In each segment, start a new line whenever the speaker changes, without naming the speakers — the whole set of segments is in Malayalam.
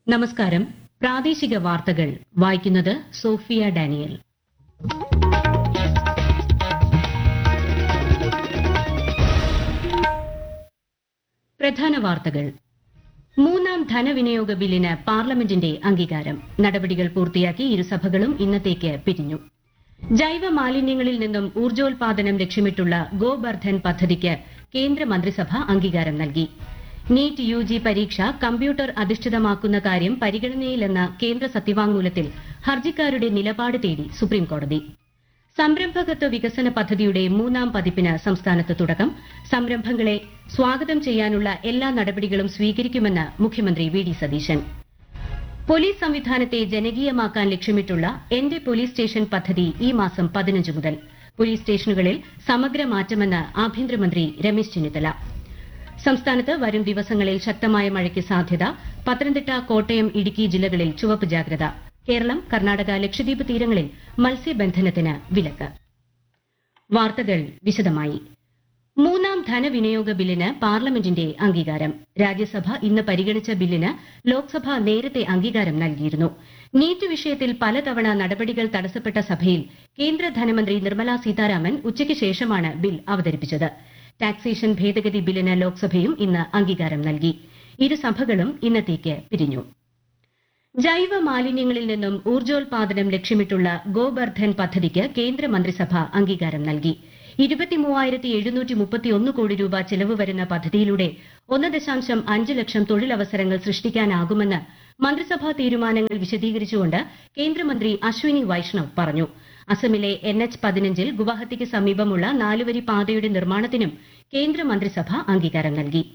നമസ്കാരം പ്രാദേശിക വാർത്തകൾ വായിക്കുന്നത് സോഫിയ ഡാനിയൽ പ്രധാന വാർത്തകൾ മൂന്നാം ധനവിനിയോഗ ബില്ലിന് പാർലമെന്റിന്റെ അംഗീകാരം നടപടികൾ പൂർത്തിയാക്കി ഇരുസഭകളും ഇന്നത്തേക്ക് പിരിഞ്ഞു ജൈവ മാലിന്യങ്ങളിൽ നിന്നും ഊർജോൽപാദനം ലക്ഷ്യമിട്ടുള്ള ഗോബർധൻ പദ്ധതിക്ക് കേന്ദ്രമന്ത്രിസഭ അംഗീകാരം നൽകി നീറ്റ് യു ജി പരീക്ഷ കമ്പ്യൂട്ടർ അധിഷ്ഠിതമാക്കുന്ന കാര്യം പരിഗണനയിലെന്ന കേന്ദ്ര സത്യവാങ്മൂലത്തിൽ ഹർജിക്കാരുടെ നിലപാട് തേടി സുപ്രീംകോടതി സംരംഭകത്വ വികസന പദ്ധതിയുടെ മൂന്നാം പതിപ്പിന് സംസ്ഥാനത്ത് തുടക്കം സംരംഭങ്ങളെ സ്വാഗതം ചെയ്യാനുള്ള എല്ലാ നടപടികളും സ്വീകരിക്കുമെന്ന് മുഖ്യമന്ത്രി വി ഡി സതീശൻ പോലീസ് സംവിധാനത്തെ ജനകീയമാക്കാൻ ലക്ഷ്യമിട്ടുള്ള എന്റെ പോലീസ് സ്റ്റേഷൻ പദ്ധതി ഈ മാസം പതിനഞ്ച് മുതൽ പോലീസ് സ്റ്റേഷനുകളിൽ സമഗ്ര മാറ്റമെന്ന് ആഭ്യന്തരമന്ത്രി രമേശ് ചെന്നിത്തല സംസ്ഥാനത്ത് വരും ദിവസങ്ങളിൽ ശക്തമായ മഴയ്ക്ക് സാധ്യത പത്തനംതിട്ട കോട്ടയം ഇടുക്കി ജില്ലകളിൽ ചുവപ്പ് ജാഗ്രത കേരളം കർണാടക ലക്ഷദ്വീപ് തീരങ്ങളിൽ മത്സ്യബന്ധനത്തിന് വിലക്ക് വാർത്തകൾ വിശദമായി മൂന്നാം ധനവിനിയോഗ ബില്ലിന് പാർലമെന്റിന്റെ അംഗീകാരം രാജ്യസഭ ഇന്ന് പരിഗണിച്ച ബില്ലിന് ലോക്സഭ നേരത്തെ അംഗീകാരം നൽകിയിരുന്നു നീറ്റ് വിഷയത്തിൽ പലതവണ നടപടികൾ തടസ്സപ്പെട്ട സഭയിൽ കേന്ദ്ര ധനമന്ത്രി നിർമ്മല സീതാരാമൻ ഉച്ചയ്ക്ക് ശേഷമാണ് ബിൽ അവതരിപ്പിച്ചത് ടാക്സേഷൻ ഭേദഗതി ബില്ലിന് ലോക്സഭയും ഇന്ന് അംഗീകാരം നൽകി ഇരുസഭകളും ഇന്നത്തേക്ക് പിരിഞ്ഞു ജൈവ മാലിന്യങ്ങളിൽ നിന്നും ഊർജോൽപാദനം ലക്ഷ്യമിട്ടുള്ള ഗോബർധൻ പദ്ധതിക്ക് കേന്ദ്രമന്ത്രിസഭ അംഗീകാരം നൽകി ഇരുപത്തിമൂവായിരത്തി എഴുന്നൂറ്റി മുപ്പത്തിയൊന്ന് കോടി രൂപ ചെലവ് വരുന്ന പദ്ധതിയിലൂടെ ഒന്ന് ദശാംശം അഞ്ച് ലക്ഷം തൊഴിലവസരങ്ങൾ സൃഷ്ടിക്കാനാകുമെന്ന് മന്ത്രിസഭാ തീരുമാനങ്ങൾ വിശദീകരിച്ചുകൊണ്ട് കേന്ദ്രമന്ത്രി അശ്വിനി വൈഷ്ണവ് പറഞ്ഞു അസമിലെ എൻ എച്ച് പതിനഞ്ചിൽ ഗുവാഹത്തിക്ക് സമീപമുള്ള നാലുവരി പാതയുടെ നിർമ്മാണത്തിനും കേന്ദ്രമന്ത്രിസഭ അംഗീകാരം നൽകി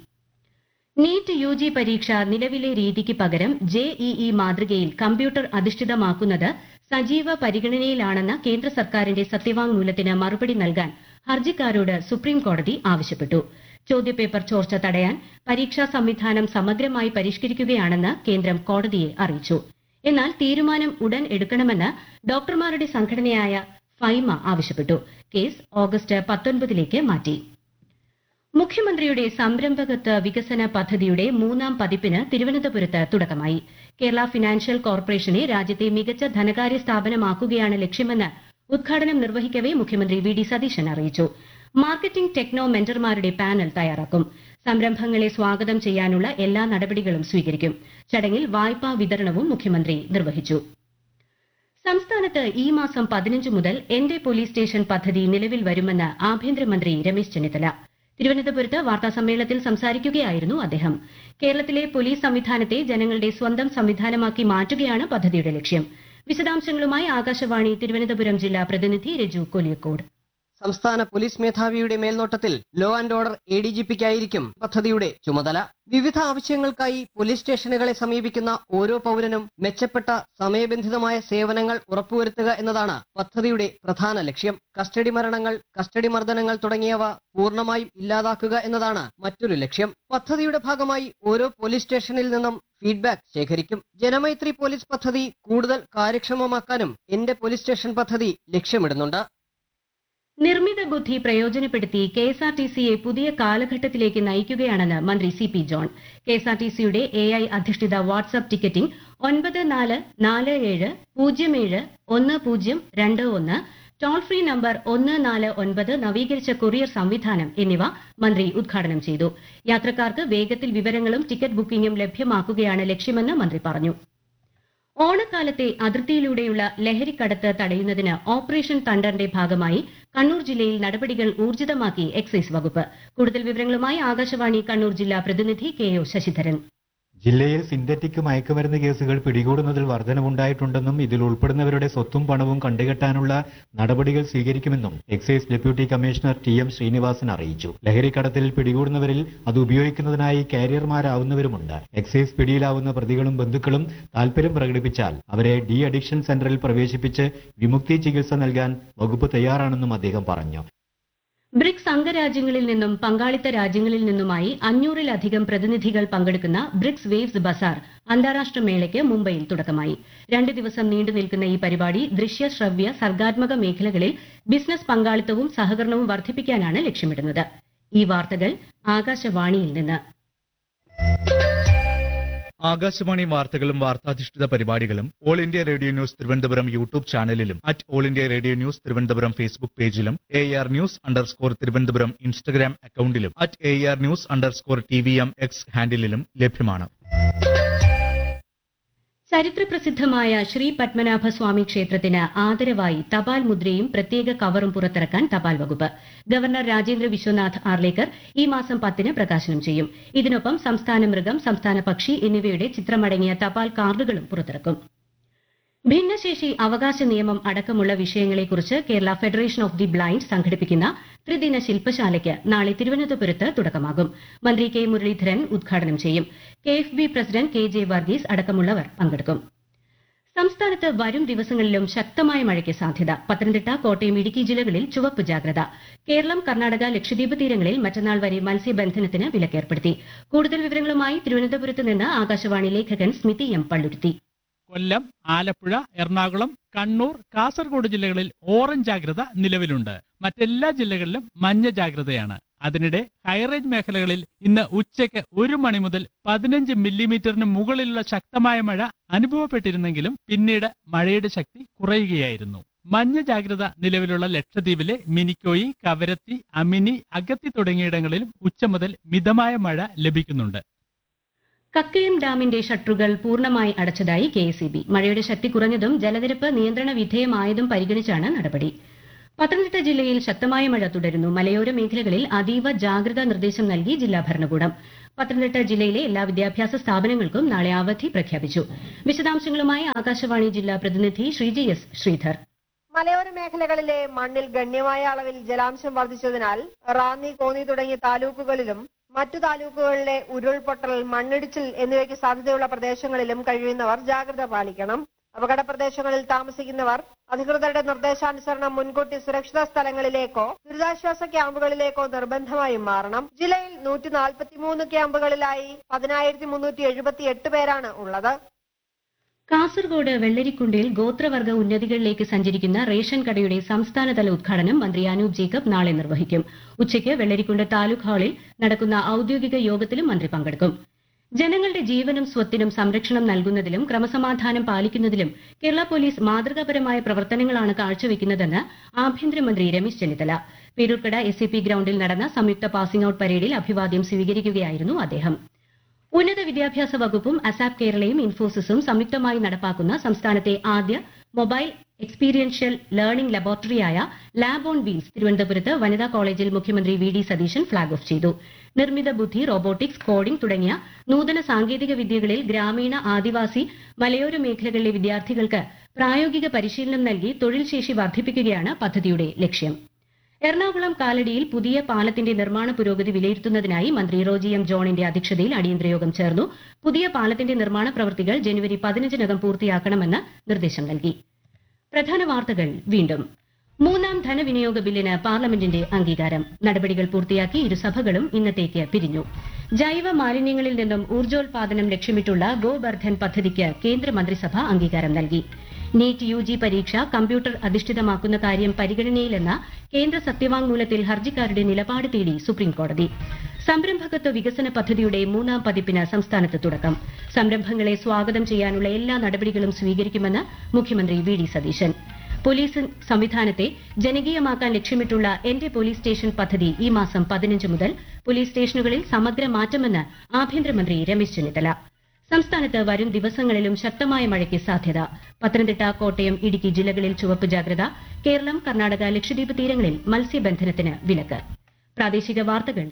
നീറ്റ് യു ജി പരീക്ഷ നിലവിലെ രീതിക്ക് പകരം ജെഇഇ മാതൃകയിൽ കമ്പ്യൂട്ടർ അധിഷ്ഠിതമാക്കുന്നത് സജീവ പരിഗണനയിലാണെന്ന കേന്ദ്ര സർക്കാരിന്റെ സത്യവാങ്മൂലത്തിന് മറുപടി നൽകാൻ ഹർജിക്കാരോട് സുപ്രീം കോടതി ആവശ്യപ്പെട്ടു ചോദ്യപേപ്പർ ചോർച്ച തടയാൻ പരീക്ഷാ സംവിധാനം സമഗ്രമായി പരിഷ്കരിക്കുകയാണെന്ന് കേന്ദ്രം കോടതിയെ അറിയിച്ചു എന്നാൽ തീരുമാനം ഉടൻ എടുക്കണമെന്ന് ഡോക്ടർമാരുടെ സംഘടനയായ ഫൈമ ആവശ്യപ്പെട്ടു കേസ് ഓഗസ്റ്റ് പത്തൊൻപതിലേക്ക് മാറ്റി മുഖ്യമന്ത്രിയുടെ സംരംഭകത്വ വികസന പദ്ധതിയുടെ മൂന്നാം പതിപ്പിന് തിരുവനന്തപുരത്ത് തുടക്കമായി കേരള ഫിനാൻഷ്യൽ കോർപ്പറേഷനെ രാജ്യത്തെ മികച്ച ധനകാര്യ സ്ഥാപനമാക്കുകയാണ് ലക്ഷ്യമെന്ന് ഉദ്ഘാടനം നിർവഹിക്കവെ മുഖ്യമന്ത്രി വി ഡി സതീശൻ അറിയിച്ചു മാർക്കറ്റിംഗ് ടെക്നോ മെന്റർമാരുടെ പാനൽ തയ്യാറാക്കും സംരംഭങ്ങളെ സ്വാഗതം ചെയ്യാനുള്ള എല്ലാ നടപടികളും സ്വീകരിക്കും ചടങ്ങിൽ വായ്പാ വിതരണവും മുഖ്യമന്ത്രി നിർവഹിച്ചു സംസ്ഥാനത്ത് ഈ മാസം പതിനഞ്ച് മുതൽ എന്റെ പോലീസ് സ്റ്റേഷൻ പദ്ധതി നിലവിൽ വരുമെന്ന് ആഭ്യന്തരമന്ത്രി രമേശ് ചെന്നിത്തല തിരുവനന്തപുരത്ത് വാർത്താസമ്മേളനത്തിൽ സംസാരിക്കുകയായിരുന്നു അദ്ദേഹം കേരളത്തിലെ പോലീസ് സംവിധാനത്തെ ജനങ്ങളുടെ സ്വന്തം സംവിധാനമാക്കി മാറ്റുകയാണ് പദ്ധതിയുടെ ലക്ഷ്യം വിശദാംശങ്ങളുമായി ആകാശവാണി തിരുവനന്തപുരം ജില്ലാ പ്രതിനിധി രജു കൊലിയക്കോട്
സംസ്ഥാന പോലീസ് മേധാവിയുടെ മേൽനോട്ടത്തിൽ law and order A D G പിക്കായിരിക്കും പദ്ധതിയുടെ ചുമതല വിവിധ ആവശ്യങ്ങൾക്കായി പോലീസ് സ്റ്റേഷനുകളെ സമീപിക്കുന്ന ഓരോ പൗരനും മെച്ചപ്പെട്ട സമയബന്ധിതമായ സേവനങ്ങൾ ഉറപ്പുവരുത്തുക എന്നതാണ് പദ്ധതിയുടെ പ്രധാന ലക്ഷ്യം കസ്റ്റഡി മരണങ്ങൾ കസ്റ്റഡി മർദ്ദനങ്ങൾ തുടങ്ങിയവ പൂർണ്ണമായും ഇല്ലാതാക്കുക എന്നതാണ് മറ്റൊരു ലക്ഷ്യം പദ്ധതിയുടെ ഭാഗമായി ഓരോ പോലീസ് സ്റ്റേഷനിൽ നിന്നും ഫീഡ്ബാക്ക് ശേഖരിക്കും ജനമൈത്രി പോലീസ് പദ്ധതി കൂടുതൽ കാര്യക്ഷമമാക്കാനും എന്റെ പോലീസ് സ്റ്റേഷൻ പദ്ധതി ലക്ഷ്യമിടുന്നുണ്ട്
നിർമ്മിത ബുദ്ധി പ്രയോജനപ്പെടുത്തി കെ എസ് ആർ ടി സിയെ പുതിയ കാലഘട്ടത്തിലേക്ക് നയിക്കുകയാണെന്ന് മന്ത്രി C P John K S R T സിയുടെ എ ഐ അധിഷ്ഠിത വാട്സ്ആപ്പ് ടിക്കറ്റിംഗ് ഒൻപത് നാല് നാല് ഏഴ് പൂജ്യം ഏഴ് ഒന്ന് പൂജ്യം രണ്ട് ഒന്ന് ടോൾ ഫ്രീ നമ്പർ ഒന്ന് നാല് ഒൻപത് നവീകരിച്ച കൊറിയർ സംവിധാനം എന്നിവ മന്ത്രി ഉദ്ഘാടനം ചെയ്തു യാത്രക്കാർക്ക് വേഗത്തിൽ വിവരങ്ങളും ടിക്കറ്റ് ബുക്കിംഗും ലഭ്യമാക്കുകയാണ് ലക്ഷ്യമെന്ന് മന്ത്രി പറഞ്ഞു ഓണക്കാലത്തെ അതിർത്തിയിലൂടെയുള്ള ലഹരിക്കടത്ത് തടയുന്നതിന് ഓപ്പറേഷൻ തണ്ടറിന്റെ ഭാഗമായി കണ്ണൂർ ജില്ലയിൽ നടപടികൾ ഊർജിതമാക്കി എക്സൈസ് വകുപ്പ് കൂടുതൽ വിവരങ്ങളുമായി ആകാശവാണി കണ്ണൂർ ജില്ലാ പ്രതിനിധി കെ ഒ ശശിധരൻ
ജില്ലയിൽ സിന്തറ്റിക് മയക്കുമരുന്ന് കേസുകൾ പിടികൂടുന്നതിൽ വർധനവുണ്ടായിട്ടുണ്ടെന്നും ഇതിൽ ഉൾപ്പെടുന്നവരുടെ സ്വത്തും പണവും കണ്ടുകെട്ടാനുള്ള നടപടികൾ സ്വീകരിക്കുമെന്നും excise deputy commissioner T M Srinivasan അറിയിച്ചു ലഹരിക്കടത്തിൽ പിടികൂടുന്നവരിൽ അത് ഉപയോഗിക്കുന്നതിനായി കാരിയർമാരാവുന്നവരുമുണ്ട് എക്സൈസ് പിടിയിലാവുന്ന പ്രതികളും ബന്ധുക്കളും താൽപര്യം പ്രകടിപ്പിച്ചാൽ അവരെ ഡി അഡിക്ഷൻ സെന്ററിൽ പ്രവേശിപ്പിച്ച് വിമുക്തി ചികിത്സ നൽകാൻ വകുപ്പ് തയ്യാറാണെന്നും അദ്ദേഹം പറഞ്ഞു
ബ്രിക്സ് അംഗരാജ്യങ്ങളിൽ നിന്നും പങ്കാളിത്ത രാജ്യങ്ങളിൽ നിന്നുമായി അഞ്ഞൂറിലധികം പ്രതിനിധികൾ പങ്കെടുക്കുന്ന ബ്രിക്സ് വേവ്സ് ബസാർ അന്താരാഷ്ട്ര മേളയ്ക്ക് മുംബൈയിൽ തുടക്കമായി രണ്ട് ദിവസം നീണ്ടു നിൽക്കുന്ന ഈ പരിപാടി ദൃശ്യ ശ്രവ്യ സർഗാത്മക മേഖലകളിൽ ബിസിനസ് പങ്കാളിത്തവും സഹകരണവും വർദ്ധിപ്പിക്കാനാണ് ലക്ഷ്യമിടുന്നത് ഈ വാർത്തകൾ ആകാശവാണിയിൽ നിന്ന്
ആകാശവാണി വാർത്തകളും വാർത്താധിഷ്ഠിത പരിപാടികളും All India Radio news Thiruvananthapuram YouTube ചാനലിലും at All India Radio news Thiruvananthapuram Facebook പേജിലും A R news underscore Thiruvananthapuram Instagram അക്കൌണ്ടിലും at A R news underscore T V M X ഹാൻഡിലും ലഭ്യമാണ്
ചരിത്രപ്രസിദ്ധമായ ശ്രീ പത്മനാഭസ്വാമി ക്ഷേത്രത്തിന് ആദരവായി തപാൽ മുദ്രയും പ്രത്യേക കവറും പുറത്തിറക്കാൻ തപാൽ വകുപ്പ് ഗവർണർ രാജേന്ദ്ര വിശ്വനാഥ് ആർലേക്കർ ഈ മാസം പത്തിന് പ്രകാശനം ചെയ്യും ഇതിനൊപ്പം സംസ്ഥാന മൃഗം സംസ്ഥാന പക്ഷി എന്നിവയുടെ ചിത്രമടങ്ങിയ തപാൽ കാർഡുകളും പുറത്തിറക്കും ഭിന്നശേഷി അവകാശ നിയമം അടക്കമുള്ള വിഷയങ്ങളെക്കുറിച്ച് Kerala federation of the blind സംഘടിപ്പിക്കുന്ന ത്രിദിന ശില്പശാലയ്ക്ക് നാളെ തിരുവനന്തപുരത്ത് തുടക്കമാകും മന്ത്രി കെ മുരളീധരൻ ഉദ്ഘാടനം ചെയ്യും K F B president K J Varghese അടക്കമുള്ളവർ പങ്കെടുക്കും സംസ്ഥാനത്ത് വരും ദിവസങ്ങളിലും ശക്തമായ മഴയ്ക്ക് സാധ്യത പത്തനംതിട്ട കോട്ടയം ഇടുക്കി ജില്ലകളിൽ ചുവപ്പ് ജാഗ്രത കേരളം കർണാടക ലക്ഷദ്വീപ് തീരങ്ങളിൽ മറ്റന്നാൾ വരെ മത്സ്യബന്ധനത്തിന് വിലക്കേർപ്പെടുത്തി കൂടുതൽ വിവരങ്ങളുമായി തിരുവനന്തപുരത്ത് നിന്ന് ആകാശവാണി ലേഖകൻ സ്മിതി എം പള്ളുരുത്തി
കൊല്ലം ആലപ്പുഴ എറണാകുളം കണ്ണൂർ കാസർഗോഡ് ജില്ലകളിൽ ഓറഞ്ച് ജാഗ്രത നിലവിലുണ്ട് മറ്റെല്ലാ ജില്ലകളിലും മഞ്ഞ ജാഗ്രതയാണ് അതിനിടെ ഹൈറേഞ്ച് മേഖലകളിൽ ഇന്ന് ഉച്ചയ്ക്ക് ഒരു മണി മുതൽ പതിനഞ്ച് മില്ലിമീറ്ററിന് മുകളിലുള്ള ശക്തമായ മഴ അനുഭവപ്പെട്ടിരുന്നെങ്കിലും പിന്നീട് മഴയുടെ ശക്തി കുറയുകയായിരുന്നു മഞ്ഞ ജാഗ്രത നിലവിലുള്ള ലക്ഷദ്വീപിലെ മിനിക്കോയി കവരത്തി അമിനി അഗത്തി തുടങ്ങിയിടങ്ങളിലും ഉച്ച മുതൽ മിതമായ മഴ ലഭിക്കുന്നുണ്ട്
കക്കയം ഡാമിന്റെ ഷട്ടറുകൾ പൂർണ്ണമായി അടച്ചതായി കെ മഴയുടെ ശക്തി കുറഞ്ഞതും ജലനിരപ്പ് നിയന്ത്രണ വിധേയമായതും പരിഗണിച്ചാണ് നടപടി പത്തനംതിട്ട ജില്ലയിൽ ശക്തമായ മഴ തുടരുന്നു മലയോര മേഖലകളിൽ അതീവ ജാഗ്രതാ നിർദ്ദേശം നൽകി ജില്ലാ ഭരണകൂടം പത്തനംതിട്ട ജില്ലയിലെ എല്ലാ വിദ്യാഭ്യാസ സ്ഥാപനങ്ങൾക്കും നാളെ അവധി പ്രഖ്യാപിച്ചു വിശദാംശങ്ങളുമായി ആകാശവാണി ജില്ലാ പ്രതിനിധി ശ്രീജി എസ് ശ്രീധർ
മലയോര മേഖലകളിലെ മണ്ണിൽ ഗണ്യമായ അളവിൽ ജലാംശം വർദ്ധിച്ചതിനാൽ റാന്നി കോന്നി തുടങ്ങിയ താലൂക്കുകളിലും മറ്റു താലൂക്കുകളിലെ ഉരുൾപൊട്ടൽ മണ്ണിടിച്ചിൽ എന്നിവയ്ക്ക് സാധ്യതയുള്ള പ്രദേശങ്ങളിലും കഴിയുന്നവർ ജാഗ്രത പാലിക്കണം അപകട പ്രദേശങ്ങളിൽ താമസിക്കുന്നവർ അധികൃതരുടെ നിർദ്ദേശാനുസരണം മുൻകൂട്ടി സുരക്ഷിത സ്ഥലങ്ങളിലേക്കോ ദുരിതാശ്വാസ ക്യാമ്പുകളിലേക്കോ നിർബന്ധമായും മാറണം ജില്ലയിൽ നൂറ്റി നാൽപ്പത്തിമൂന്ന് ക്യാമ്പുകളിലായി പതിനായിരത്തി മുന്നൂറ്റി എഴുപത്തി എട്ട് പേരാണ് ഉള്ളത്
കാസർഗോഡ് വെള്ളരിക്കുണ്ടിൽ ഗോത്രവർഗ ഉന്നതികളിലേക്ക് സഞ്ചരിക്കുന്ന റേഷൻ കടയുടെ സംസ്ഥാനതല ഉദ്ഘാടനം മന്ത്രി അനൂപ് ജേക്കബ് നാളെ നിർവഹിക്കും ഉച്ചയ്ക്ക് വെള്ളരിക്കുണ്ട് താലൂക്ക് ഹാളിൽ നടക്കുന്ന ഔദ്യോഗിക യോഗത്തിലും മന്ത്രി പങ്കെടുക്കും ജനങ്ങളുടെ ജീവനും സ്വത്തിനും സംരക്ഷണം നൽകുന്നതിലും ക്രമസമാധാനം പാലിക്കുന്നതിലും കേരള പോലീസ് മാതൃകാപരമായ പ്രവർത്തനങ്ങളാണ് കാഴ്ചവെക്കുന്നതെന്ന് ആഭ്യന്തരമന്ത്രി രമേശ് ചെന്നിത്തല പേരൂർക്കട എസ് ഗ്രൌണ്ടിൽ നടന്ന സംയുക്ത പാസിംഗ് ഔട്ട് പരേഡിൽ അഭിവാദ്യം സ്വീകരിക്കുകയായിരുന്നു അദ്ദേഹം ഉന്നത വിദ്യാഭ്യാസ വകുപ്പും അസാപ് കേരളയും ഇൻഫോസിസും സംയുക്തമായി നടപ്പാക്കുന്ന സംസ്ഥാനത്തെ ആദ്യ മൊബൈൽ എക്സ്പീരിയൻഷ്യൽ ലേണിംഗ് ലബോറട്ടറിയായ ലാബ് ഓൺ വീൽസ് തിരുവനന്തപുരത്ത് വനിതാ കോളേജിൽ മുഖ്യമന്ത്രി V D Satheesan flag off ചെയ്തു നിർമ്മിത ബുദ്ധി റോബോട്ടിക്സ് കോഡിംഗ് തുടങ്ങിയ നൂതന സാങ്കേതിക വിദ്യകളിൽ ഗ്രാമീണ ആദിവാസി മലയോര മേഖലകളിലെ വിദ്യാർത്ഥികൾക്ക് പ്രായോഗിക പരിശീലനം നൽകി തൊഴിൽ ശേഷി വർദ്ധിപ്പിക്കുകയാണ് പദ്ധതിയുടെ ലക്ഷ്യം എറണാകുളം കാലടിയിൽ പുതിയ പാലത്തിന്റെ നിർമ്മാണ പുരോഗതി വിലയിരുത്തുന്നതിനായി മന്ത്രി റോജി എം ജോണിന്റെ അധ്യക്ഷതയിൽ അടിയന്തര യോഗം ചേർന്നു പുതിയ പാലത്തിന്റെ നിർമ്മാണ പ്രവൃത്തികൾ ജനുവരി പതിനഞ്ചിനകം പൂർത്തിയാക്കണമെന്ന് നിർദ്ദേശം നൽകി പ്രധാന വാർത്തകൾ വീണ്ടും മൂന്നാം ധനവിനിയോഗ ബില്ലിന് പാർലമെന്റിന്റെ അംഗീകാരം നടപടികൾ പൂർത്തിയാക്കി ഇരുസഭകളും ഇന്നത്തേക്ക് പിരിഞ്ഞു ജൈവ മാലിന്യങ്ങളിൽ നിന്നും ഊർജ്ജോൽപാദനം ലക്ഷ്യമിട്ടുള്ള ഗോബർധൻ പദ്ധതിക്ക് കേന്ദ്രമന്ത്രിസഭ അംഗീകാരം നൽകി നീറ്റ് യു ജി പരീക്ഷ കമ്പ്യൂട്ടർ അധിഷ്ഠിതമാക്കുന്ന കാര്യം പരിഗണനയിലെന്ന കേന്ദ്ര സത്യവാങ്മൂലത്തിൽ ഹർജിക്കാരുടെ നിലപാട് തേടി സുപ്രീംകോടതി സംരംഭകത്വ വികസന പദ്ധതിയുടെ മൂന്നാം പതിപ്പിന് സംസ്ഥാനത്ത് തുടക്കം സംരംഭങ്ങളെ സ്വാഗതം ചെയ്യാനുള്ള എല്ലാ നടപടികളും സ്വീകരിക്കുമെന്ന് മുഖ്യമന്ത്രി വി ഡി സതീശൻ പോലീസ് സംവിധാനത്തെ ജനകീയമാക്കാൻ ലക്ഷ്യമിട്ടുള്ള എന്റെ പോലീസ് സ്റ്റേഷൻ പദ്ധതി ഈ മാസം പതിനഞ്ച് മുതൽ പോലീസ് സ്റ്റേഷനുകളിൽ സമഗ്ര മാറ്റമെന്ന് ആഭ്യന്തരമന്ത്രി രമേശ് ചെന്നിത്തല സംസ്ഥാനത്ത് വരും ദിവസങ്ങളിലും ശക്തമായ മഴയ്ക്ക് സാധ്യത പത്തനംതിട്ട കോട്ടയം ഇടുക്കി ജില്ലകളിൽ ചുവപ്പ് ജാഗ്രത കേരളം കർണാടക ലക്ഷദ്വീപ് തീരങ്ങളിൽ മത്സ്യബന്ധനത്തിന് വിലക്ക് പ്രാദേശിക വാർത്തകൾ